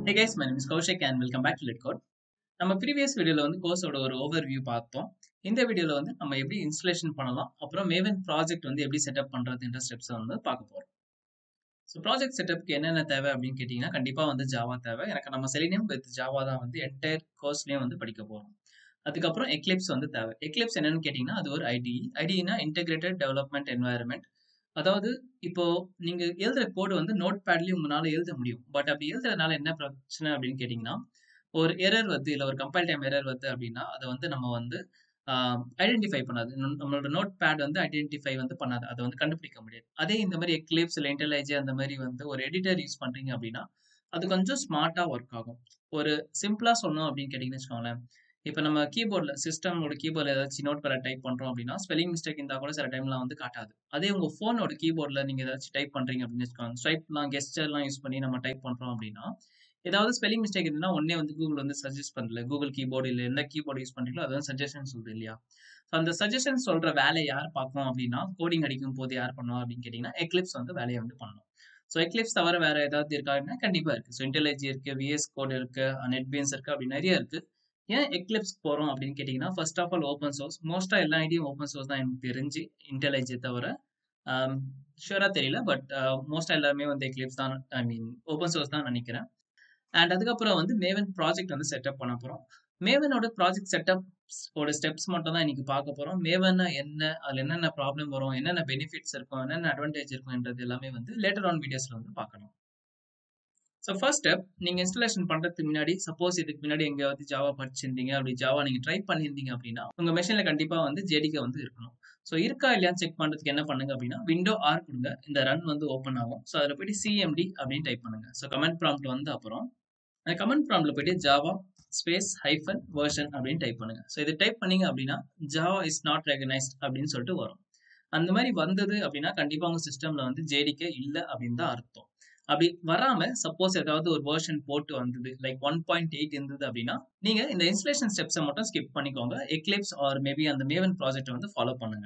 Hey guys, my name is Kaushik and welcome back to LitCode. நம்ம previous வீடியோல வந்து கோர்ஸோட ஒரு ஓவர்வியூ பார்த்தோம். இந்த வீடியோல வந்து நம்ம எப்படி இன்ஸ்டலேஷன் பண்ணலாம், அப்புறம் மேவன் ப்ராஜெக்ட் வந்து எப்படி செட்டப் பண்றதுன்ற ஸ்டெப்ஸ் வந்து பார்க்க போறோம். ஸோ ப்ராஜெக்ட் செட்டப்க்கு என்னென்ன தேவை அப்படின்னு கேட்டிங்கன்னா, கண்டிப்பா வந்து ஜாவா தேவை. எனக்கு நம்ம செலினியம் வித் ஜாவா தான் வந்து என்டையர் கோர்ஸ்லயும் வந்து படிக்க போறோம். அதுக்கப்புறம் எக்லிப்ஸ் வந்து தேவை. எக்லிப்ஸ் என்னன்னு கேட்டிங்கன்னா, அது ஒரு ஐடிஇ. ஐடிஇனா இன்டகிரேட்டட் டெவலப்மெண்ட் என்வாயர்மெண்ட். அதாவது இப்போ நீங்க எழுதுற கோடு வந்து நோட் பேட்லயும் உங்களால எழுத முடியும். பட் அப்படி எழுதுறதுனால என்ன பிரச்சனை அப்படின்னு கேட்டிங்கன்னா, ஒரு எரர் வருது, இல்ல ஒரு கம்பைல் டைம் எரர் வருது அப்படின்னா, அத வந்து நம்ம வந்து ஆ ஐடென்டிஃபை பண்ணாது. நம் நம்மளோட நோட் பேட் வந்து ஐடென்டிஃபை வந்து பண்ணாது. அத வந்து கண்டுபிடிக்க முடியாது. அதே இந்த மாரி எக்லிப்ஸ் இல்ல இன்டெல்லைஜ் அந்த மாரி வந்து ஒரு எடிட்டர் யூஸ் பண்றீங்க அப்படின்னா, அது கொஞ்சம் ஸ்மார்ட்டா ஒர்க் ஆகும். ஒரு சிம்பிளா சொல்லணும் அப்படின்னு கேட்டீங்கன்னு வச்சுக்கோங்களேன். இப்ப நம்ம கீபோர்ட்ல சிஸ்டமோட கீபோர்ட்ல ஏதாச்சும் நோட் பேட்ல டைப் பண்றோம் அப்படின்னா, ஸ்பெல்லிங் மிஸ்டேக் இருந்தா கூட சில டைம்லாம் வந்து காட்டாது. அதே உங்க ஃபோனோட கீபோர்ட்ல நீங்க ஏதாச்சும் டைப் பண்றீங்க அப்படின்னு வச்சுக்கோங்க. ஸ்வைப்லாம் கெஸ்டர்லாம் யூஸ் பண்ணி நம்ம டைப் பண்றோம் அப்படின்னா, ஏதாவது ஸ்பெல்லிங் மிஸ்டேக் இருந்ததுன்னா உடனே வந்து கூகுள் வந்து சஜெஸ்ட் பண்ணல. கூகுள் கீபோர்டு இல்ல எந்த கீபோர்ட் யூஸ் பண்றீங்களோ அது வந்து சஜஷன் சொல்லுது இல்லையா? ஸோ அந்த சஜஷன் சொல்ற வேலைய யார் பார்க்கணும் அப்படின்னா, கோடிங் அடிக்கும்போது யார் பண்ணுவா அப்படின்னு கேட்டீங்கன்னா, எக்லிப்ஸ் வந்து வேலைய வந்து பண்ணணும். ஸோ எக்லிப்ஸ் தவிர வேற ஏதாவது இருக்கா அப்படின்னா, கண்டிப்பா இருக்கு. ஸோ இன்டெல்லைஜ் இருக்கு, விஎஸ் கோட் இருக்கு, நெட்பீன்ஸ் இருக்கு அப்படி நெறைய இருக்கு. ஏன் எக்லிப்ஸ் போறோம் அப்படின்னு கேட்டீங்கன்னா, first of all open source. மோஸ்ட்டா எல்லா ஐடியும் ஓப்பன் சோர்ஸ் தான் எனக்கு தெரிஞ்சு. இன்டெல்லைஜே தவிர. ஆம் ஷூரா தெரியல. பட் அ மோஸ்ட்டா எல்லாருமே வந்து எக்லிப்ஸ் தான் ஐ மீன் ஓப்பன் சோர்ஸ் தான் நெனைக்கிறேன். அண்ட் அதுக்கப்புறம் வந்து மேவன் ப்ராஜெக்ட் வந்து செட்டப் பண்ண போறோம். மேவனோட ப்ராஜெக்ட் செட்டப்ஸ் ஓட ஸ்டெப்ஸ் மட்டும் தான் இன்னைக்கு பார்க்க போறோம். மேவன்னா என்ன? அதுல என்னென்ன ப்ராப்ளம் வரும்? என்னென்ன பெனிஃபிட்ஸ் இருக்கும்? என்னென்ன அட்வான்டேஜ் இருக்கும்ன்றது எல்லாமே வந்து லேட்டர் ஆன் வீடியோஸ்ல வந்து பார்க்கலாம். ஸோ ஃபர்ஸ்ட் ஸ்டெப் நீங்க இன்ஸ்டாலேஷன் பண்றதுக்கு முன்னாடி, சப்போஸ் இதுக்கு முன்னாடி எங்கேயாவது ஜாவா படிச்சிருந்தீங்க, அப்படி ஜாவா நீங்க ட்ரை பண்ணியிருந்தீங்க அப்படின்னா, உங்க மெஷின்ல கண்டிப்பா வந்து ஜேடிகே வந்து இருக்கணும். ஸோ இருக்கா இல்லையான்னு செக் பண்றதுக்கு என்ன பண்ணுங்க அப்படின்னா, விண்டோ ஆர் குடுங்க. இந்த ரன் வந்து ஓப்பன் ஆகும். ஸோ அதுல போயிட்டு சிஎம்டி அப்படின்னு டைப் பண்ணுங்க. ஸோ கமாண்ட் ப்ராம்ப்ட் வந்த அப்புறம், அந்த கமாண்ட் ப்ராம்ப்ட்ல போயிட்டு ஜாவா ஸ்பேஸ் ஹைஃபன் வெர்ஷன் அப்படின்னு டைப் பண்ணுங்க. ஸோ இத டைப் பண்ணீங்க அப்படின்னா, ஜாவா இஸ் நாட் ரெகக்னைஸ்ட் அப்படின்னு சொல்லிட்டு வரும். அந்த மாரி வந்தது அப்படின்னா, கண்டிப்பா உங்க சிஸ்டம்ல வந்து ஜேடிகே இல்ல அப்படின்னு தான் அர்த்தம். அப்படி வராம சப்போஸ் ஏதாவது ஒரு வெர்ஷன் போட்டு வந்தது, லைக் 1.8 இருந்தது அப்படின்னா, நீங்க இந்த இன்ஸ்டலேஷன் ஸ்டெப்ஸ மட்டும் ஸ்கிப் பண்ணிக்கோங்க. எக்லிப்ஸ் ஆர் மேபி அந்த மேவன் ப்ராஜெக்ட்ட வந்து ஃபாலோ பண்ணுங்க.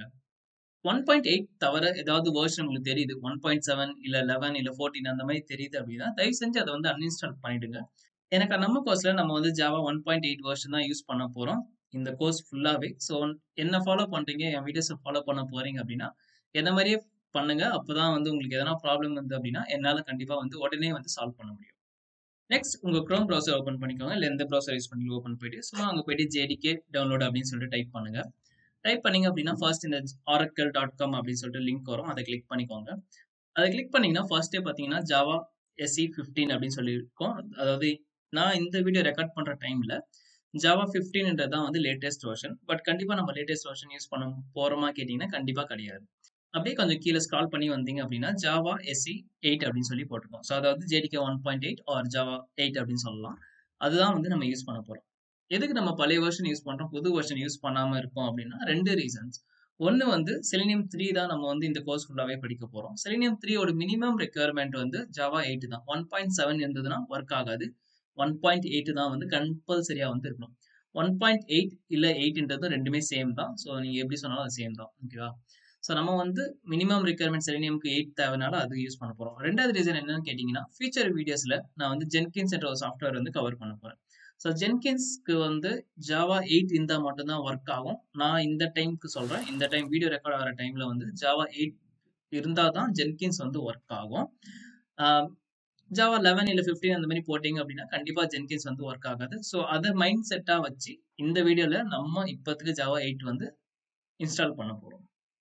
1.8 தவிர ஏதாவது வெர்ஷன் உங்களுக்கு தெரியுது. 1.7 இல்ல 11 இல்ல 14 அந்த மாரி தெரியுது அப்படின்னா, தயவு செஞ்சு அத வந்து அன்இன்ஸ்டால் பண்ணிடுங்க. எனக்கு நம்ம கோர்ஸ்ல நம்ம வந்து ஜாவா 1.8 வெர்ஷன் தான் யூஸ் பண்ண போறோம். இந்த கோர்ஸ் ஃபுல்லாவே. ஸோ என்ன ஃபாலோ பண்றீங்க, என் வீடியோஸ ஃபாலோ பண்ண போறீங்க அப்படின்னா, என்ன மாரியே பண்ணுங்க. அப்பதான் வந்து உங்களுக்கு எதனா ப்ராப்ளம் வந்தது அப்படின்னா, என்னால கண்டிப்பா வந்து உடனே வந்து சால்வ் பண்ண முடியும். நெக்ஸ்ட் உங்க குரோம் ப்ரௌசர் ஓப்பன் பண்ணிக்கோங்க. இல்ல எந்த ப்ரௌசர் யூஸ் பண்ணி ஓப்பன் போயிட்டு, சும்மா அங்க போயிட்டு ஜேடிகே டவுன்லோட் அப்படின்னு சொல்லிட்டு டைப் பண்ணுங்க. டைப் பண்ணீங்க அப்படின்னா, ஃபர்ஸ்ட் இந்த oracle.com அப்படின்னு சொல்லிட்டு லிங்க் வரும். அத கிளிக் பண்ணிக்கோங்க. அத கிளிக் பண்ணீங்கன்னா, ஃபர்ஸ்ட்டே பார்த்தீங்கன்னா, ஜாவா எஸ்இ 15 அப்படின்னு சொல்லி இருக்கும். அதாவது நான் இந்த வீடியோ ரெக்கார்ட் பண்ற டைம்ல ஜாவா 15ன்றது தான் வந்து லேட்டஸ்ட் வெர்ஷன். பட் கண்டிப்பா நம்ம லேட்டஸ்ட் வெர்ஷன் யூஸ் பண்ண போறோமா கேட்டீங்கன்னா, கண்டிப்பா கிடையாது. அப்படியே கொஞ்சம் கீழ ஸ்க்ரால் பண்ணி வந்தீங்க அப்படின்னா, ஜாவா எஸ்இ 8 அப்படின்னு சொல்லி போட்டிருக்கும். ஸோ அதாவது ஜேடிகே 1.8 ஆர் ஜாவா 8 அப்படின்னு சொல்லலாம். அதுதான் வந்து நம்ம யூஸ் பண்ண போறோம். எதுக்கு நம்ம பழைய வெர்ஷன் யூஸ் பண்றோம், புது வெர்ஷன் யூஸ் பண்ணாம இருக்கோம் அப்படின்னா, 2 ரீசன்ஸ். ஒண்ணு வந்து செலினியம் 3 தான் நம்ம வந்து இந்த கோர்ஸ் ஃபுல்லாவே படிக்க போறோம். செலினியம் 3 ஓட மினிமம் ரிக்வயர்மென்ட் வந்து ஜாவா 8 தான். 1.7 இருந்ததுன்னா ஒர்க் ஆகாது. 1.8 தான் வந்து கம்பல்சரியா வந்து இருக்கணும். 1.8 இல்ல 8ன்றது 2மே சேம் தான். ஸோ நீங்க எப்படி சொன்னாலும் அது சேம் தான். ஓகேவா? ஸோ நம்ம வந்து மினிமம் ரிக்வயர்மென்ட் செலினியம்க்கு 8 தேவைனால அது யூஸ் பண்ண போறோம். 2வது ரீசன் என்னன்னு கேட்டீங்கன்னா, ஃபியூச்சர் வீடியோஸ்ல நான் வந்து ஜென்கின்ஸ் என்ற ஒரு சாஃப்ட்வேர் வந்து கவர் பண்ண போறேன். ஸோ ஜென்கின்ஸ்க்கு வந்து ஜாவா 8 இருந்தா மட்டும் தான் ஒர்க் ஆகும். நான் இந்த டைம்க்கு சொல்றேன். இந்த டைம் வீடியோ ரெக்கார்ட் ஆகுற டைம்ல வந்து ஜாவா 8 இருந்தா தான் ஜென்கின்ஸ் வந்து ஒர்க் ஆகும். ஆ ஜாவா 11 இல்ல 15 அந்த மாரி போட்டீங்க அப்படின்னா, கண்டிப்பா ஜென்கின்ஸ் வந்து ஒர்க் ஆகாது. ஸோ அத மைண்ட் செட்டா வச்சு இந்த வீடியோல நம்ம இப்போதைக்கு ஜாவா 8 வந்து இன்ஸ்டால் பண்ண போறோம்.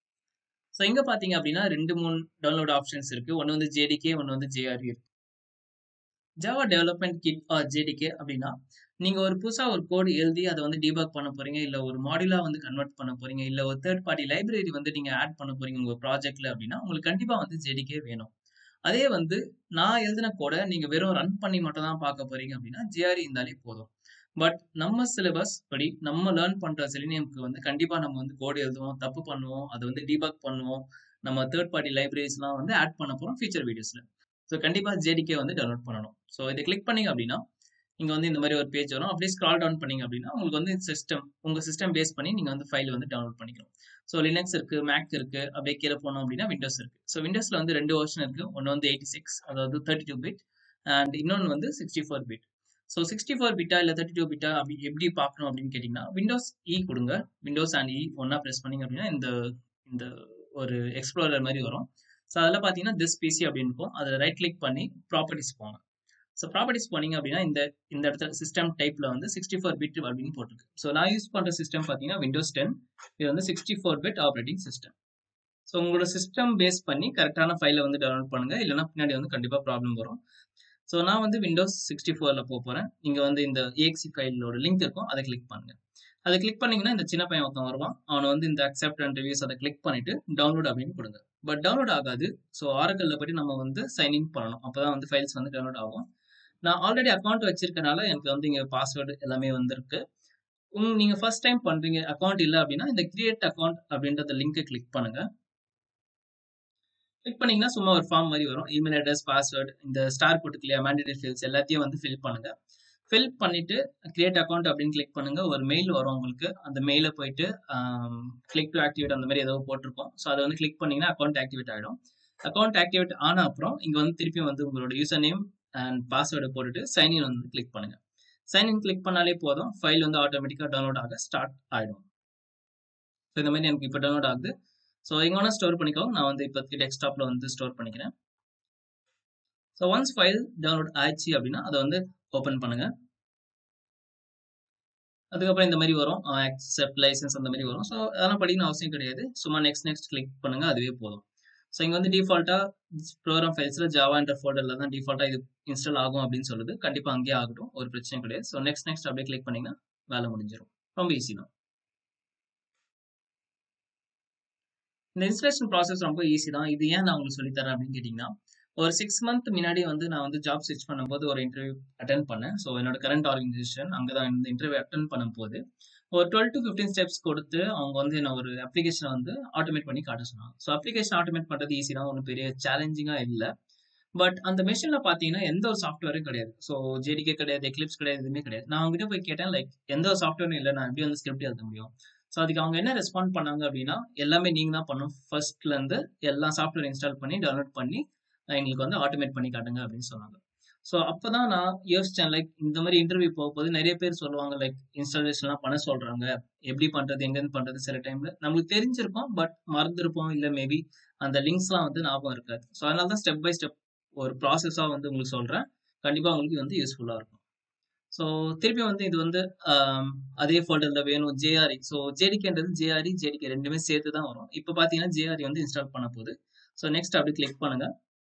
ஸோ இங்க பார்த்தீங்க அப்படின்னா 2, 3 டவுன்லோட் ஆப்ஷன்ஸ் இருக்கு. ஒண்ணு வந்து ஜேடிகே, ஒண்ணு வந்து ஜேஆர்இ இருக்கு. Java development kit or JDK அப்படின்னா, நீங்க ஒரு புதுசா ஒரு கோட் எழுதி அத வந்து டீபக் பண்ண போறீங்க. இல்ல ஒரு மாடியூலா வந்து கன்வெர்ட் பண்ண போறீங்க. இல்ல ஒரு தேர்ட் பார்ட்டி லைப்ரரி வந்து நீங்க ஆட் பண்ண போறீங்க உங்க ப்ராஜெக்ட்ல அப்படின்னா, உங்களுக்கு கண்டிப்பா வந்து ஜேடிகே வேணும். அதே வந்து நான் எழுதின கோட நீங்க வெறும் ரன் பண்ணி மட்டும் தான் பார்க்க போறீங்க அப்படின்னா, ஜேஆர்இ இருந்தாலே போதும். பட் நம்ம சிலபஸ் படி நம்ம லேர்ன் பண்ற செலினியம்க்கு வந்து கண்டிப்பா நம்ம வந்து கோட் எழுதுவோம், தப்பு பண்ணுவோம், அத வந்து டீபக் பண்ணுவோம். நம்ம தேர்ட் பார்ட்டி லைப்ரரிஸ்லாம் வந்து ஆட் பண்ண போறோம் ஃபியூச்சர் வீடியோஸ்ல. ஸோ கண்டிப்பா ஜேடிகே வந்து டவுன்லோட் பண்ணணும். ஸோ இத கிளிக் பண்ணீங்க அப்படின்னா, இங்க வந்து இந்த மாரி ஒரு பேஜ் வரும். அப்படியே ஸ்க்ரால் டவுன் பண்ணீங்க அப்படின்னா, உங்களுக்கு வந்து சிஸ்டம் உங்க சிஸ்டம் பேஸ் பண்ணி நீங்க வந்து ஃபைல் வந்து டவுன்லோட் பண்ணிக்கலாம். ஸோ லினக்ஸ் இருக்கு, மேக் இருக்கு. அப்படியே கீழ போனோம் அப்படின்னா விண்டோஸ் இருக்கு. ஸோ விண்டோஸ்ல வந்து 2 வெர்ஷன் இருக்கு. ஒண்ணு வந்து 86 அதாவது 32 பிட் அண்ட் இன்னொன்னு வந்து 64 பிட். ஸோ சிக்ஸ்டி ஃபோர் பிட்டா இல்லை தேர்ட்டி டூ பிட்டா அப்படி எப்படி பார்க்கணும் அப்படின்னு கேட்டிங்கன்னா விண்டோஸ் இ கொடுங்க விண்டோஸ் அண்ட் இ ஒன்றா ப்ரெஸ் பண்ணிங்க அப்படின்னா இந்த இந்த ஒரு எக்ஸ்ப்ளோரர் மாதிரி வரும் ஸோ அதில் பார்த்தீங்கன்னா திஸ் பிசி அப்படின்னு இருக்கும் அதில் ரைட் கிளிக் பண்ணி ப்ராப்பர்ட்டிஸ் போங்க ஸோ ப்ராப்பர்ட்டிஸ் போனீங்க அப்படின்னா இந்த இந்த இடத்துல சிஸ்டம் டைப்பில் வந்து சிக்ஸ்டி ஃபோர் பிட் அப்படின்னு போட்டிருக்கு ஸோ நான் யூஸ் பண்ணுற சிஸ்டம் பார்த்தீங்கன்னா விண்டோஸ் டென் இது வந்து sixty four bit operating system so உங்களோட சிஸ்டம் பேஸ் பண்ணி கரெக்டான ஃபைலை வந்து டவுன்லோட் பண்ணுங்க இல்லைனா பின்னாடி வந்து கண்டிப்பாக ப்ராப்ளம் வரும் ஸோ நான் வந்து விண்டோஸ் சிக்ஸ்டி ஃபோரில் போக போகிறேன் இங்கே வந்து இந்த ஏஎக்சி ஃபைலோட லிங்க் இருக்கும் அதை கிளிக் பண்ணுங்க அதை கிளிக் பண்ணீங்கன்னா இந்த சின்ன பையன் ஒருத்தன் வருவான் அவனை வந்து இந்த அக்செப்ட் அண்ட் ரிவ்யூஸ் அதை கிளிக் பண்ணிட்டு டவுன்லோட் அப்படின்னு கொடுங்க பட் டவுன்லோட் ஆகாது ஸோ ஆரக்கல்ல போய்ட்டு நம்ம வந்து சைன்இன் பண்ணணும் அப்போ தான் வந்து ஃபைல்ஸ் வந்து டவுன்லோட் ஆகும் நான் ஆல்ரெடி அக்கௌண்ட் வச்சிருக்கனால எனக்கு வந்து இங்கே பாஸ்வேர்டு எல்லாமே வந்திருக்கு உங்க நீங்கள் ஃபர்ஸ்ட் டைம் பண்ணுறீங்க அக்கௌண்ட் இல்லை அப்படின்னா இந்த கிரியேட் அக்கௌண்ட் அப்படின்றத லிங்கை கிளிக் பண்ணுங்க கிளிக் பண்ணீங்கன்னா சும்மா ஒரு ஃபார்ம் மாதிரி வரும் இமெயில் அட்ரஸ் பாஸ்வேர்டு இந்த ஸ்டார் போட்டுக்கு இல்லையா மேண்டேட்டரி ஃபீல்ஸ் எல்லாத்தையும் வந்து ஃபில் பண்ணுங்க ஃபில் பண்ணிட்டு கிரியேட் அக்கௌண்ட் அப்படின்னு கிளிக் பண்ணுங்க ஒரு மெயில் வரும் உங்களுக்கு அந்த மெயில போயிட்டு கிளிக் டு ஆக்டிவேட் அந்த மாதிரி ஏதோ போட்டிருக்கோம் ஸோ அதை வந்து கிளிக் பண்ணீங்கன்னா அக்கௌண்ட் ஆக்டிவேட் ஆகிடும் அக்கௌண்ட் ஆக்டிவேட் ஆன அப்புறம் இங்கே வந்து திருப்பி வந்து உங்களோட யூசர் நேம் அண்ட் பாஸ்வேர்டை போட்டுட்டு சைன்இன் வந்து கிளிக் பண்ணுங்க சைன்இன் கிளிக் பண்ணாலே போதும் ஃபைல் வந்து ஆட்டோமேட்டிக்காக டவுன்லோட் ஆக ஸ்டார்ட் ஆகிடும் ஸோ இந்த மாதிரி எனக்கு இப்போ டவுன்லோட் ஆகுது ஸோ எங்கே வேணால் ஸ்டோர் பண்ணிக்கோ நான் வந்து இப்போதைக்கு டெஸ்க்டாப்பில் வந்து ஸ்டோர் பண்ணிக்கிறேன் ஸோ ஒன்ஸ் ஃபைல் டவுன்லோட் ஆயிடுச்சு அப்படின்னா அதை வந்து ஓப்பன் பண்ணுங்க அதுக்கப்புறம் இந்த மாதிரி வரும் அக்செப்ட் லைசன்ஸ் அந்த மாதிரி வரும் ஸோ அதெல்லாம் படிக்கணும் அவசியம் கிடையாது சும்மா நெக்ஸ்ட் நெக்ஸ்ட் கிளிக் பண்ணுங்க அதுவே போதும் ஸோ இங்கே வந்து டிஃபால்ட்டாக ப்ரோக்ராம் ஃபைல்ஸில் ஜாவான்ற ஃபோல்டரில் தான் டிஃபால்ட்டாக இது இன்ஸ்டால் ஆகும் அப்படின்னு சொல்லுது கண்டிப்பாக அங்கேயே ஆகட்டும் ஒரு பிரச்சனையும் கிடையாது ஸோ நெக்ஸ்ட் நெக்ஸ்ட் அப்படியே கிளிக் பண்ணிங்கன்னா வேலை முடிஞ்சிடும் ரொம்ப ஈஸி தான் இந்த இன்ஸ்டலேஷன் ப்ராசஸ் ரொம்ப ஈஸி தான் இது ஏன் நான் உங்களுக்கு சொல்லித்தரேன் அப்படின்னு கேட்டிங்கன்னா ஒரு சிக்ஸ் மந்த் முன்னாடி வந்து நான் வந்து ஜாப் ஸ்விட்ச் பண்ணும்போது ஒரு இன்டர்வியூ அட்டன் பண்ணேன் ஸோ என்னோட கரண்ட் ஆர்கனைசேஷன் அங்கே தான் இந்த இன்டர்வியூ அட்டன் பண்ணும்போது ஒரு டுவெல் டு ஃபிஃப்டீன் ஸ்டெப்ஸ் கொடுத்து அவங்க வந்து என்ன ஒரு அப்ளிகேஷனை வந்து ஆட்டோமேட் பண்ணி காட்ட சொன்னாங்க ஸோ அப்ளிகேஷன் ஆட்டோமேட் பண்ணுறது ஈஸி தான் ஒன்றும் பெரிய சேலஞ்சிங்காக இல்லை பட் அந்த மிஷினில் பார்த்தீங்கன்னா எந்த ஒரு சாஃப்ட்வேரும் கிடையாது ஸோ ஜேடிகே கிடையாது எக்லிப்ஸ் கிடையாது எதுவுமே கிடையாது நான் அவங்ககிட்ட போய் கேட்டேன் லைக் எந்த ஒரு சாஃப்ட்வேரும் இல்லை நான் எப்படி வந்து ஸ்கிரிப்ட் எழுத முடியும் ஸோ அதுக்கு அவங்க என்ன ரெஸ்பாண்ட் பண்ணாங்க அப்படின்னா எல்லாமே நீங்கள் தான் பண்ணணும் ஃபர்ஸ்ட்லேருந்து எல்லா சாஃப்ட்வேர் இன்ஸ்டால் பண்ணி டவுன்லோட் பண்ணி எங்களுக்கு வந்து ஆட்டோமேட் பண்ணி காட்டுங்க அப்படின்னு சொன்னாங்க ஸோ அப்போ தான் நான் யோசித்தேன் லைக் இந்த மாதிரி இன்டர்வியூ போகும்போது நிறைய பேர் சொல்லுவாங்க லைக் இன்ஸ்டாலேஷன்லாம் பண்ண சொல்கிறாங்க எப்படி பண்ணுறது எங்கேருந்து பண்ணுறது சில டைமில் நம்மளுக்கு தெரிஞ்சிருக்கும் பட் மறந்துருப்போம் இல்லை மேபி அந்த லிங்க்ஸ்லாம் வந்து ஞாபகம் இருக்காது ஸோ அதனால தான் ஸ்டெப் பை ஸ்டெப் ஒரு ப்ராசஸாக வந்து உங்களுக்கு சொல்கிறேன் கண்டிப்பாக உங்களுக்கு வந்து யூஸ்ஃபுல்லாக இருக்கும் ஸோ திருப்பி வந்து இது வந்து அதே ஃபோல்டரில் வேணும் ஜேஆர்இ ஸோ ஜேடிகேன்றது ஜேஆர்இ ஜேடிகே ரெண்டுமே சேர்த்து தான் வரும் இப்போ பார்த்தீங்கன்னா ஜேஆர்இ வந்து இன்ஸ்டால் பண்ண போகுது ஸோ நெக்ஸ்ட் அப்படி கிளிக் பண்ணுங்க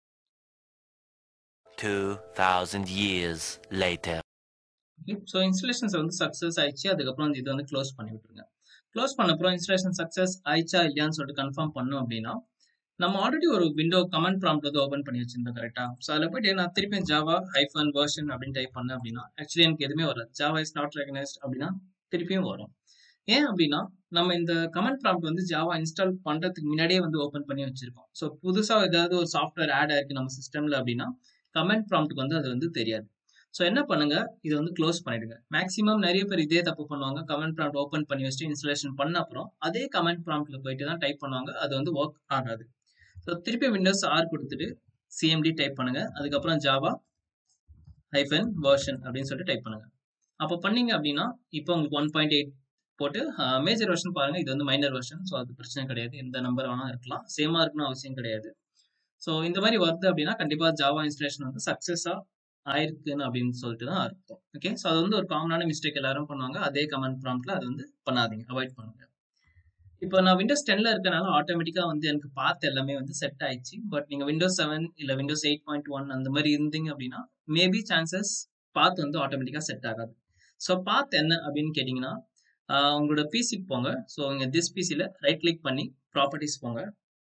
2000 years later. ஸோ இன்ஸ்டலேஷன்ஸ் வந்து சக்ஸஸ் ஆயிடுச்சு அதுக்கப்புறம் வந்து இது வந்து க்ளோஸ் பண்ணி விட்டுருங்க க்ளோஸ் பண்ண அப்புறம் இன்ஸ்டலேஷன் சக்ஸஸ் ஆயிடுச்சா இல்லையான்னு சொல்லிட்டு கன்ஃபார்ம் பண்ணோம் அப்படின்னா நம்ம ஆல்ரெடி ஒரு விண்டோ கமெண்ட் ப்ராம்ப்ட் வந்து ஓப்பன் பண்ணி வச்சிருந்தோம் கரெக்டா ஸோ அதில் போயிட்டு நான் திருப்பி ஜாவா ஹைஃபன் வெர்ஷன் அப்படின்னு டைப் பண்ணேன் அப்படின்னா ஆக்சுவலி எனக்கு எதுவுமே வராது ஜாவா இஸ் நாட் ரெகனைஸ்ட் அப்படின்னா திருப்பியும் வரும் ஏன் அப்படின்னா நம்ம இந்த கமெண்ட் ப்ராம்ப்ட் வந்து ஜாவா இன்ஸ்டால் பண்றதுக்கு முன்னாடியே வந்து ஓப்பன் பண்ணி வச்சிருக்கோம் ஸோ புதுசாக ஏதாவது ஒரு சாஃப்ட்வேர் ஆட் ஆயிருக்கு நம்ம சிஸ்டம்ல அப்படின்னா கமெண்ட் ப்ராம்ப்ட்டுக்கு வந்து அது வந்து தெரியாது ஸோ என்ன பண்ணுங்க இதை வந்து க்ளோஸ் பண்ணிடுங்க மேக்ஸிமம் நிறைய பேர் இதே தப்பு பண்ணுவாங்க கமெண்ட் ப்ராம்ப்ட் ஓப்பன் பண்ணி வச்சுட்டு இன்ஸ்டாலேஷன் பண்ண அப்புறம் அதே கமெண்ட் ப்ராம்ப்ட்ல போயிட்டு தான் டைப் பண்ணுவாங்க அது வந்து ஒர்க் ஆகாது ஸோ திருப்பி விண்டோஸ் ஆர் கொடுத்துட்டு சிஎம்டி டைப் பண்ணுங்க அதுக்கப்புறம் ஜாவா ஹைஃபன் வெர்ஷன் அப்படின்னு சொல்லிட்டு டைப் பண்ணுங்க அப்போ பண்ணீங்க அப்படின்னா இப்போ உங்களுக்கு ஒன் பாயிண்ட் எயிட் போட்டு மேஜர் வெர்ஷன் பாருங்க இது வந்து மைனர் வெர்ஷன் ஸோ அது பிரச்சனை கிடையாது எந்த நம்பர் வேணா இருக்கலாம் சேமா இருக்கணும் அவசியம் கிடையாது ஸோ இந்த மாதிரி வருது அப்படின்னா கண்டிப்பாக ஜாவா இன்ஸ்டலேஷன் வந்து சக்ஸஸாக ஆயிருக்குன்னு அப்படின்னு சொல்லிட்டு தான் அர்த்தம் ஓகே ஸோ அது வந்து ஒரு காமனான மிஸ்டேக் எல்லாரும் பண்ணுவாங்க அதே கமெண்ட் ப்ராம்ப்ட்ல அது வந்து பண்ணாதீங்க அவாய்ட் பண்ணுங்க இப்போ நான் விண்டோஸ் டென்ல இருக்கனால ஆட்டோமேட்டிக்காக வந்து எனக்கு பார்த்து எல்லாமே வந்து செட் ஆயிடுச்சு பட் நீங்கள் விண்டோஸ் செவன் இல்லை விண்டோஸ் எயிட் பாயிண்ட் ஒன் அந்த மாதிரி இருந்தீங்க அப்படின்னா மேபி சான்சஸ் பார்த்து வந்து ஆட்டோமேட்டிக்காக செட் ஆகாது ஸோ பார்த்து என்ன அப்படின்னு கேட்டிங்கன்னா உங்களோட பிசிக்கு போங்க ஸோ இங்கே திஸ் பிசியில் ரைட் கிளிக் பண்ணி ப்ராப்பர்ட்டிஸ் போங்க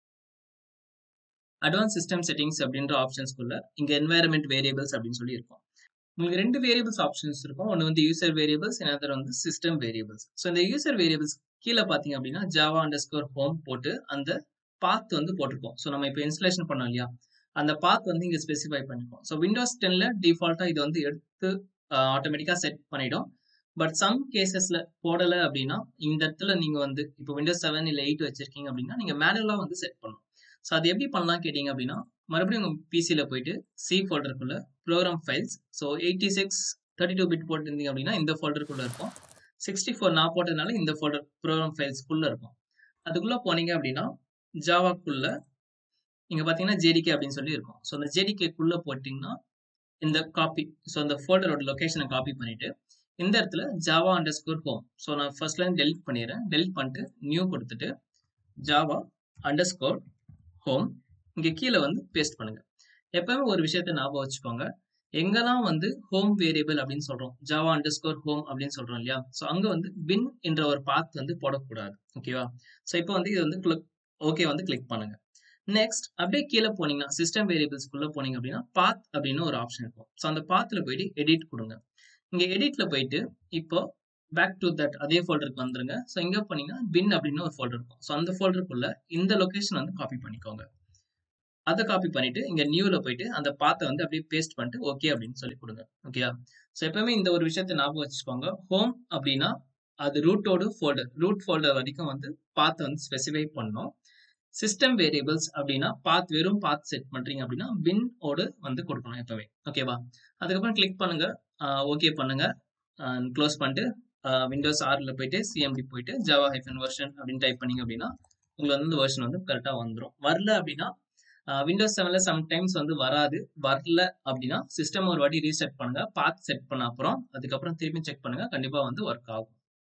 அட்வான்ஸ் சிஸ்டம் செட்டிங்ஸ் அப்படின்ற ஆப்ஷன்ஸ்குள்ள இங்க என்வாயர்மெண்ட் வேரியபிள்ஸ் அப்படின்னு சொல்லி இருக்கும் உங்களுக்கு ரெண்டு வேரியபிள்ஸ் ஆப்ஷன்ஸ் இருக்கும் ஒன்று வந்து யூசர் வேரியபிள்ஸ் இன்னொரு வந்து சிஸ்டம் வேரியபிள்ஸ் ஸோ இந்த யூசர் வேரியபிள்ஸ் கீழே பார்த்தீங்க அப்படின்னா ஜாவா அண்டர் ஸ்கோர் ஹோம் போட்டு அந்த பாத் வந்து போட்டிருக்கோம் ஸோ நம்ம இப்போ இன்ஸ்டலேஷன் பண்ணோம் இல்லையா அந்த பாத் வந்து இங்கே ஸ்பெசிஃபை பண்ணிருக்கோம் ஸோ விண்டோஸ் டென்ல டிஃபால்ட்டாக இது வந்து எடுத்து ஆட்டோமேட்டிக்காக செட் பண்ணிடும் பட் சம் கேசஸ்ல போடலை அப்படின்னா இந்த இடத்துல நீங்க வந்து இப்போ விண்டோஸ் செவன் இல்லை எயிட் வச்சிருக்கீங்க அப்படின்னா நீங்க மேனுவலாக வந்து செட் பண்ணணும் ஸோ அது எப்படி பண்ணலாம் கேட்டிங்க அப்படின்னா மறுபடியும் உங்கள் பிசியில் போயிட்டு சி ஃபோல்டருக்குள்ள program files so eighty six thirty two bit போட்டிருந்தீங்க அப்படின்னா இந்த ஃபோல்டருக்குள்ளே இருக்கும் சிக்ஸ்டி ஃபோர் நான் போட்டதுனால இந்த ஃபோல்டர் ப்ரோக்ராம் ஃபைல்ஸ்க்குள்ளே இருக்கும் அதுக்குள்ளே போனீங்க அப்படின்னா ஜாவாக்குள்ளே இங்கே பார்த்தீங்கன்னா ஜேடிகே அப்படின்னு சொல்லி இருக்கும் ஸோ அந்த ஜேடிகேக்குள்ளே போட்டிங்கன்னா இந்த காப்பி ஸோ அந்த ஃபோல்டரோட லொக்கேஷனை காப்பி பண்ணிவிட்டு இந்த இடத்துல Java underscore home so நான் ஃபர்ஸ்ட் லைன் டெலிட் பண்ணிடுறேன் டெலிட் பண்ணிட்டு நியூ கொடுத்துட்டு ஜாவா அண்டர் ஸ்கோர் ஹோம் இங்கே கீழே வந்து பேஸ்ட் பண்ணுங்க எப்பவுமே ஒரு விஷயத்த ஞாபகம் வச்சுக்கோங்க எங்கெல்லாம் வந்து ஹோம் வேரியபிள் அப்படின்னு சொல்றோம் ஜாவா அண்டர் ஸ்கோர் ஹோம் அப்படின்னு சொல்றோம் இல்லையா ஸோ அங்க வந்து பின் என்ற ஒரு பாத் வந்து போடக்கூடாது ஓகேவா ஸோ இப்போ வந்து இது வந்து கிளிக் ஓகே வந்து கிளிக் பண்ணுங்க நெக்ஸ்ட் அப்படியே கீழே போனீங்கன்னா சிஸ்டம் வேரியபிள்ஸ்குள்ள போனீங்க அப்படின்னா பாத் அப்படின்னு ஒரு ஆப்ஷன் இருக்கும் ஸோ அந்த பாத்தில் போயிட்டு எடிட் கொடுங்க இங்க எடிட்ல போயிட்டு இப்போ பேக் டு தட் அதே ஃபோல்டருக்கு வந்துருங்க ஸோ இங்க போனீங்கன்னா பின் அப்படின்னு ஒரு ஃபோல்டர் இருக்கும் ஸோ அந்த ஃபோல்டருக்குள்ள இந்த லொகேஷன் வந்து காப்பி பண்ணிக்கோங்க அதை காப்பி பண்ணிட்டு இங்க நியூல போயிட்டு அந்த பாத்தை வந்து அப்படியே பேஸ்ட் பண்ணிட்டு ஓகே அப்படின்னு சொல்லி கொடுங்க ஓகேயா ஸோ எப்பவுமே இந்த ஒரு விஷயத்த ஞாபகம் வச்சுக்கோங்க ஹோம் அப்படின்னா அது ரூட்டோட ஃபோல்டர் ரூட் ஃபோல்டர் வரைக்கும் வந்து பாத்தை வந்து ஸ்பெசிஃபை பண்ணோம் சிஸ்டம் வேரியபிள்ஸ் அப்படின்னா பாத் வெறும் பாத் செட் பண்றீங்க அப்படின்னா பின் ஓடு வந்து கொடுக்கணும் எப்பவுமே ஓகேவா அதுக்கப்புறம் கிளிக் பண்ணுங்க ஓகே பண்ணுங்க க்ளோஸ் பண்ணிட்டு விண்டோஸ் ஆர்ல போயிட்டு சிஎம்டி போயிட்டு ஜாவா ஹைஃபன் வெர்ஷன் அப்படின்னு டைப் பண்ணீங்க அப்படின்னா உங்களுக்கு வந்து இந்த வெர்ஷன் வந்து கரெக்டாக வந்துடும் வரல அப்படின்னா விண்டோஸ் செவன்ல சம்டைம்ஸ் வந்து வராது வரல அப்படின்னா சிஸ்டம் ஒரு வாட்டி ரீசெட் பண்ணுங்க பாத் செட் பண்ண அப்புறம் அதுக்கப்புறம் திருப்பி செக் பண்ணுங்க கண்டிப்பா வந்து ஒர்க் ஆகும்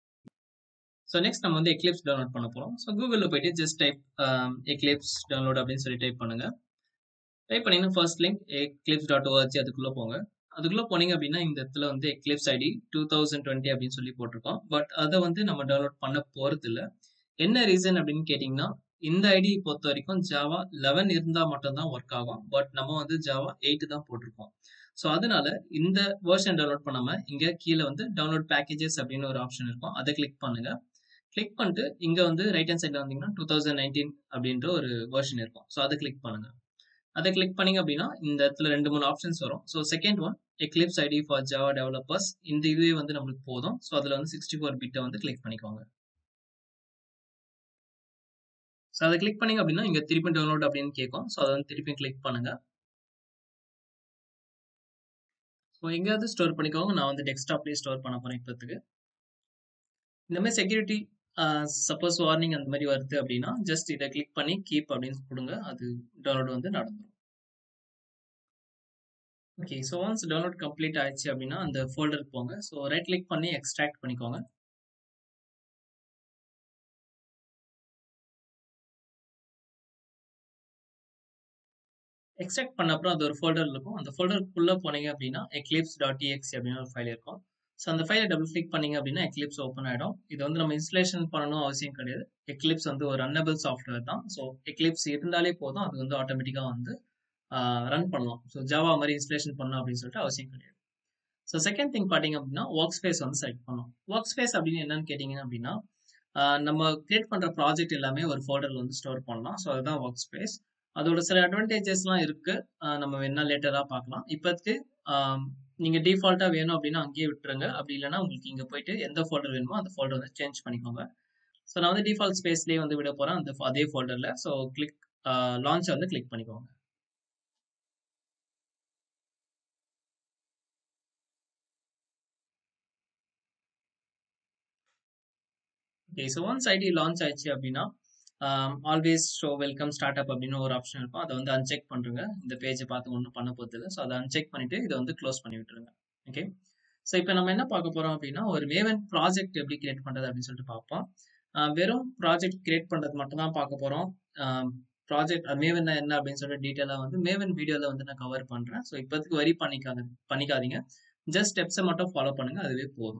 ஸோ நெக்ஸ்ட் நம்ம வந்து எக்லிப்ஸ் டவுன்லோட் பண்ண போகிறோம் ஸோ கூகுளில் போயிட்டு ஜஸ்ட் டைப் எக்லிப்ஸ் டவுன்லோட் அப்படின்னு சொல்லி டைப் பண்ணுங்க டைப் பண்ணீங்கன்னா first link Eclipse dot ORG அதுக்குள்ளே போங்க அதுக்குள்ளே போனீங்க அப்படின்னா இந்த இடத்துல வந்து Eclipse IDE two thousand twenty அப்படின்னு சொல்லி போட்டிருக்கோம் பட் அதை வந்து நம்ம டவுன்லோட் பண்ண போகிறது இல்லை என்ன ரீசன் அப்படின்னு கேட்டிங்கன்னா இந்த ஐடி பொறுத்த வரைக்கும் ஜாவா லெவன் இருந்தால் மட்டும்தான் ஒர்க் ஆகும் பட் நம்ம வந்து ஜாவா எயிட் தான் போட்டிருக்கோம் ஸோ அதனால இந்த வேர்ஷன் டவுன்லோட் பண்ணாமல் இங்கே கீழே வந்து டவுன்லோட் பேக்கேஜஸ் அப்படின்னு ஒரு ஆப்ஷன் இருக்கும் அதை கிளிக் பண்ணுங்க கிளிக் பண்ணிட்டு இங்கே வந்து ரைட் ஹேண்ட் சைடில் வந்தீங்கன்னா டூ தௌசண்ட் நைன்டீன் அப்படின்ற ஒரு வேர்ஷன் இருக்கும் ஸோ அதை கிளிக் பண்ணுங்க அதை கிளிக் பண்ணீங்க அப்படின்னா இந்த இடத்துல ரெண்டு மூணு ஆப்ஷன்ஸ் வரும் so second one Eclipse IDE for Java developers இந்த இதுவே வந்து நம்மளுக்கு போதும் ஸோ அதில் வந்து சிக்ஸ்டி ஃபோர் பிட்டை வந்து கிளிக் பண்ணிக்கோங்க ஸோ அதை கிளிக் பண்ணீங்க அப்படின்னா இங்கே திருப்பி டவுன்லோட் அப்படின்னு கேட்கும் ஸோ அதை வந்து திருப்பி கிளிக் பண்ணுங்க ஸோ எங்கேயாவது ஸ்டோர் பண்ணிக்கோங்க நான் வந்து டெஸ்க்டாப்லேயே ஸ்டோர் பண்ண போகிறேன் இப்போத்துக்கு இந்த மாதிரி செக்யூரிட்டி சப்போஸ் வார்னிங் அந்த மாதிரி வருது அப்படின்னா ஜஸ்ட் இதை கிளிக் பண்ணி கீப் அப்படின்னு கொடுங்க அது டவுன்லோட் வந்து நடந்துடும் okay so once download complete ஆயிடுச்சு அப்படின்னா அந்த ஃபோல்டருக்கு போங்க ஸோ ரைட் கிளிக் பண்ணி எக்ஸ்ட்ராக்ட் பண்ணிக்கோங்க எக்ஸ்ட்ராக்ட் பண்ண அப்புறம் அது ஒரு ஃபோல்டர் இருக்கும் அந்த ஃபோல்டருக்குள்ளே போனீங்க அப்படின்னா எக்லிப்ஸ் டாட் டிஎக்ஸ் அப்படின்னு ஒரு ஃபைல் இருக்கும் ஸோ அந்த ஃபைலை டபுள் கிளிக் பண்ணீங்க அப்படின்னா எக்லிப்ஸ் ஓப்பன் ஆகிடும் இது வந்து நம்ம இன்ஸ்டலேஷன் பண்ணணும் அவசியம் கிடையாது எக்லிப்ஸ் வந்து ஒரு ரன்னபிள் சாஃப்ட்வேர் தான் ஸோ எக்லிப்ஸ் இருந்தாலே போதும் அது வந்து ஆட்டோமேட்டிக்காக வந்து ரன் பண்ணலாம் ஸோ ஜாவா மாதிரி இன்ஸ்டலேஷன் பண்ணணும் அப்படின்னு சொல்லிட்டு அவசியம் கிடையாது ஸோ செகண்ட் திங் பார்த்தீங்க அப்படின்னா ஒர்க் ஸ்பேஸ் வந்து செலக்ட் பண்ணணும் ஒர்க் ஸ்பேஸ் அப்படின்னு என்னன்னு கேட்டிங்க அப்படின்னா நம்ம கிரியேட் பண்ணுற ப்ராஜெக்ட் எல்லாமே ஒரு ஃபோல்டரில் வந்து ஸ்டோர் பண்ணலாம் ஸோ அதுதான் ஒர்க் ஸ்பேஸ் அதோட சில அட்வான்டேஜஸ்லாம் இருக்கு நம்ம வேணா லேட்டராக பார்க்கலாம் இப்போதுக்கு நீங்கள் டிஃபால்ட்டாக வேணும் அப்படின்னா அங்கேயே விட்டுருங்க அப்படி இல்லைன்னா உங்களுக்கு இங்கே போயிட்டு எந்த ஃபோல்டர் வேணுமோ அந்த ஃபோல்டர் வந்து சேஞ்ச் பண்ணிக்கோங்க ஸோ நான் வந்து டிஃபால்ட் ஸ்பேஸ்லேயே வந்து விட போகிறேன் அந்த அதே ஃபோல்டரில் ஸோ கிளிக் லான்ச்சை வந்து கிளிக் பண்ணிக்கோங்க okay so once IDE launch ஆயிடுச்சு அப்படின்னா always show welcome start up அப்படின்னு ஒரு ஆப்ஷன் இருக்கும் அதை வந்து அன்செக் பண்ணுறங்க இந்த பேஜை பார்த்து ஒன்றும் பண்ண போகிறது இல்லை ஸோ அதை அன்செக் பண்ணிட்டு இதை வந்து க்ளோஸ் பண்ணி விட்டுருங்க ஓகே ஸோ இப்போ நம்ம என்ன பார்க்க போகிறோம் அப்படின்னா ஒரு மேவன் ப்ராஜெக்ட் எப்படி கிரியேட் பண்ணுறது அப்படின்னு சொல்லிட்டு பார்ப்போம் வெறும் ப்ராஜெக்ட் கிரியேட் பண்ணுறது மட்டும் தான் பார்க்க போகிறோம் ப்ராஜெக்ட் மேவன் என்ன அப்படின்னு சொல்லிட்டு டீட்டெயிலாக வந்து மேவன் வீடியோவில் வந்து நான் கவர் பண்ணுறேன் ஸோ இப்போதைக்கு வரி பண்ணிக்காத பண்ணிக்காதீங்க ஜஸ்ட் ஸ்டெப்ஸை மட்டும் ஃபாலோ பண்ணுங்கள் அதுவே போதும்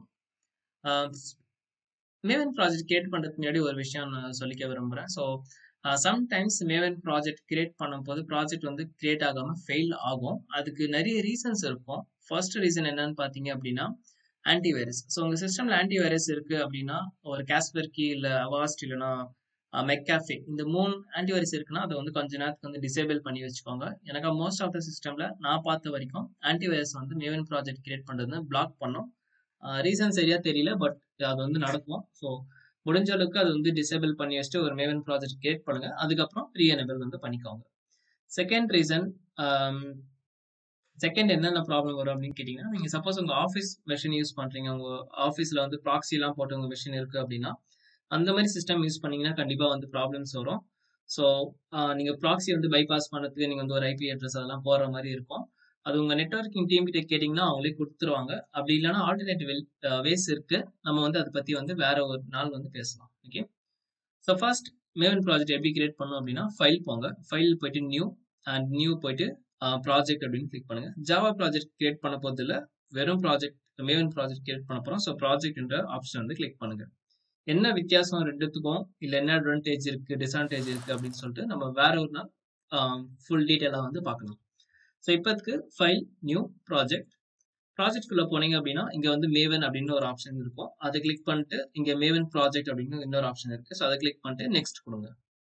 மேவன் ப்ராஜெக்ட் கிரியேட் பண்ணுறதுக்கு முன்னாடி ஒரு விஷயம் நான் சொல்லிக்க விரும்புகிறேன் so sometimes Maven project create பண்ணும்போது ப்ராஜெக்ட் வந்து கிரியேட் ஆகாமல் ஃபெயில் ஆகும் அதுக்கு நிறைய ரீசன்ஸ் இருக்கும் ஃபர்ஸ்ட் ரீசன் என்னன்னு பார்த்தீங்க அப்படின்னா ஆன்டிவைரஸ் ஸோ உங்கள் சிஸ்டமில் ஆன்டிவைரஸ் இருக்குது அப்படின்னா ஒரு கேஸ்பர்கி இல்லை அவாஸ்ட் இல்லைனா மெக்காஃபே இந்த மூணு ஆன்டிவைரஸ் இருக்குன்னா அதை வந்து கொஞ்ச நேரத்துக்கு வந்து டிசேபிள் பண்ணி வச்சுக்கோங்க எனக்கு மோஸ்ட் ஆஃப் த சிஸ்டமில் நான் பார்த்த வரைக்கும் ஆன்டிவைரஸ் வந்து மேவன் ப்ராஜெக்ட் கிரியேட் பண்ணுறது பிளாக் பண்ணும் ரீசன் சரியா தெரியல பட் அது வந்து நடக்கும் ஸோ முடிஞ்ச அளவுக்கு அது வந்து டிசேபிள் பண்ணி வச்சுட்டு ஒரு மேவன் ப்ராஜெக்ட் கிரியேட் பண்ணுங்க அதுக்கப்புறம் ரீஎனபிள் வந்து பண்ணிக்கோங்க செகண்ட் ரீசன் செகண்ட் என்னென்ன ப்ராப்ளம் வரும் அப்படின்னு கேட்டிங்கன்னா நீங்கள் சப்போஸ் உங்கள் ஆஃபீஸ் மெஷின் யூஸ் பண்ணுறீங்க உங்கள் ஆஃபீஸில் வந்து ப்ராக்ஸிலாம் போட்டு உங்கள் மெஷின் இருக்குது அப்படின்னா அந்த மாதிரி சிஸ்டம் யூஸ் பண்ணீங்கன்னா கண்டிப்பாக வந்து ப்ராப்ளம்ஸ் வரும் ஸோ நீங்கள் ப்ராக்ஸி வந்து பைபாஸ் பண்ணுறதுக்கு நீங்கள் வந்து ஒரு ஐபி அட்ரஸ் அதெல்லாம் போடுற மாதிரி இருக்கும் அது உங்கள் நெட்ஒர்க்கிங் டீம் கிட்ட கேட்டிங்கன்னா அவங்களே கொடுத்துருவாங்க அப்படி இல்லைன்னா ஆல்டர்னேட்டிவ் வேஸ் இருக்குது நம்ம வந்து அதை பற்றி வந்து வேற ஒரு நாள் வந்து பேசலாம் okay so first Maven project எப்படி கிரியேட் பண்ணணும் அப்படின்னா ஃபைல் போங்க ஃபைல் போயிட்டு நியூ அண்ட் நியூ போயிட்டு ப்ராஜெக்ட் அப்படின்னு கிளிக் பண்ணுங்க ஜாவா ப்ராஜெக்ட் கிரியேட் பண்ண போது இல்லை வெறும் ப்ராஜெக்ட் மேவன் ப்ராஜெக்ட் கிரியேட் பண்ண போகிறோம் ஸோ ப்ராஜெக்ட்ன்ற ஆப்ஷன் வந்து கிளிக் பண்ணுங்க என்ன வித்தியாசம் ரெண்டுத்துக்கும் இல்லை என்ன அட்வான்டேஜ் இருக்கு டிஸ்அட்வான்டேஜ் இருக்கு அப்படின்னு சொல்லிட்டு நம்ம வேற ஒரு நாள் ஃபுல் டீட்டெயிலாக வந்து பார்க்கணும் ஸோ இப்போதுக்கு ஃபைல் நியூ ப்ராஜெக்ட் ப்ராஜெக்ட்குள்ளே போனீங்க அப்படின்னா இங்கே வந்து மேவன் அப்படின்னு ஒரு ஆப்ஷன் இருக்கும் அதை கிளிக் பண்ணிட்டு இங்கே மேவன் ப்ராஜெக்ட் அப்படின்னு இன்னொரு ஆப்ஷன் இருக்கு ஸோ அதை கிளிக் பண்ணிட்டு நெக்ஸ்ட் கொடுங்க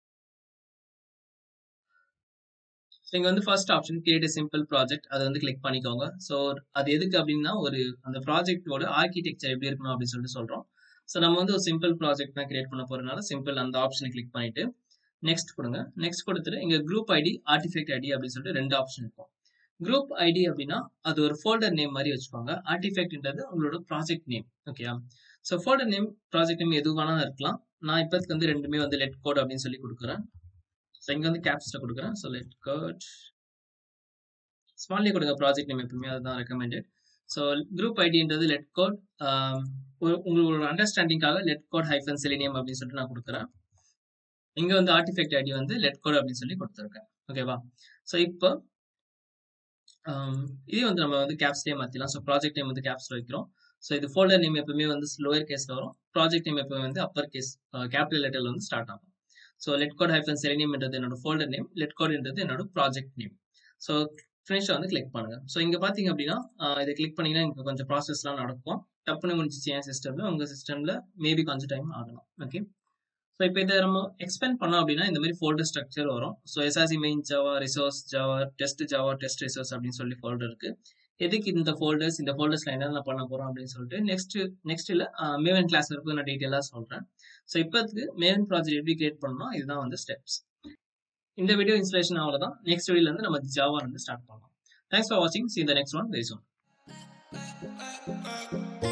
ஸோ இங்கே வந்து first option create simple project அதை வந்து கிளிக் பண்ணிக்கோங்க ஸோ அது எதுக்கு அப்படின்னா ஒரு அந்த ப்ராஜெக்டோட ஆர்கிடெக்சர் எப்படி இருக்கணும் அப்படின்னு சொல்லிட்டு சொல்கிறோம் ஸோ நம்ம வந்து ஒரு சிம்பிள் ப்ராஜெக்ட் தான் கிரியேட் பண்ண போறதுனால சிம்பிள் அந்த ஆப்ஷனை கிளிக் பண்ணிட்டு நெக்ஸ்ட் கொடுங்க நெக்ஸ்ட் கொடுத்துட்டு இங்க குரூப் ஐடி ஆர்டிஃபெக்ட் ஐடி அப்படின்னு சொல்லிட்டு ரெண்டு ஆப்ஷன் இருக்கும் குரூப் ஐடி அப்படின்னா அது ஒரு ஃபோல்டர் நேம் மாதிரி வச்சுக்கோங்க ஆர்டிஃபெக்ட்ன்றது உங்களோட ப்ராஜெக்ட் நேம் ஓகேயா so folder name project name எது வேணாலும் இருக்கலாம் நான் இப்போதுக்கு வந்து ரெண்டுமே வந்து லெட் கோட் அப்படின்னு சொல்லி கொடுக்குறேன் ஸோ இங்கே வந்து கேப்ஸில் கொடுக்குறேன் ஸோ லெட் கோட் ஸ்மால்லே கொடுங்க ப்ராஜெக்ட் நேம் எப்பவுமே அதுதான் ரெக்கமெண்டட் ஸோ குரூப் ஐடின்றது லெட் கோட் உங்களோட அண்டர்ஸ்டாண்டிங்காக லெட் கோட் ஹைஃபன் செலினியம் அப்படின்னு சொல்லிட்டு நான் கொடுக்குறேன் இங்கே வந்து ஆர்டிஃபெக்ட் ஐடி வந்து லெட் கோட் அப்படின்னு சொல்லி கொடுத்துருக்கேன் ஓகேவா ஸோ இப்போ இதே வந்து நம்ம வந்து கேப்ஸ்லேயே மாற்றிடலாம் ஸோ ப்ராஜெக்ட் நேம் வந்து கேப்ஸில் வைக்கிறோம் ஸோ இது ஃபோல்டர் நேம் எப்பவுமே வந்து லோயர் கேஸில் வரும் ப்ராஜெக்ட் நேம் எப்பவுமே வந்து அப்பர் கேஸ் கேபிட்டல் லெட்டரில் வந்து ஸ்டார்ட் ஆகும் ஸோ லெட் கோட் ஹைஃபன் செலினியம்ன்றது என்னோட ஃபோல்டர் நேம் லெட் கோட்ன்றது என்னோட ப்ராஜெக்ட் நேம் ஸோ ஃபினிஷை வந்து கிளிக் பண்ணுங்க ஸோ இங்கே பார்த்தீங்க அப்படின்னா இதை கிளிக் பண்ணிங்கன்னா இங்கே கொஞ்சம் ப்ராசஸ்லாம் நடக்கும் டப்புன்னு முடிஞ்சிச்சு என் சிஸ்டமில் உங்கள் சிஸ்டமில் மேபி கொஞ்சம் டைம் ஆகலாம் ஓகே ஸோ இப்போ இதை நம்ம எக்ஸ்பெண்ட் பண்ணோம் அப்படின்னா இந்த மாதிரி ஃபோல்டர் ஸ்ட்ரக்சர் வரும் so SRC main Java resource Java test Java test resource அப்படின்னு சொல்லி ஃபோல்டர் இருக்கு எதுக்கு இந்த ஃபோல்டர்ஸ் இந்த ஃபோல்டர்ஸ்ல என்னென்ன பண்ண போறோம் அப்படின்னு சொல்லிட்டு நெக்ஸ்ட் நெக்ஸ்ட்ல மேவன் கிளாஸ் இருக்கும் நான் டீட்டெயிலாக சொல்றேன் ஸோ இப்போதுக்கு மேவன் ப்ராஜெக்ட் எப்படி கிரியேட் பண்ணணும் இதுதான் வந்து ஸ்டெப்ஸ் இந்த வீடியோ இன்ஸ்பிரேஷன் அவ்வளோதான் நெக்ஸ்ட் வீடியோல இருந்து நம்ம ஜாவா வந்து ஸ்டார்ட் பண்ணலாம் தேங்க்ஸ் ஃபார் வாட்சிங் சி இந்த நெக்ஸ்ட் ஒன் வெரி சூன்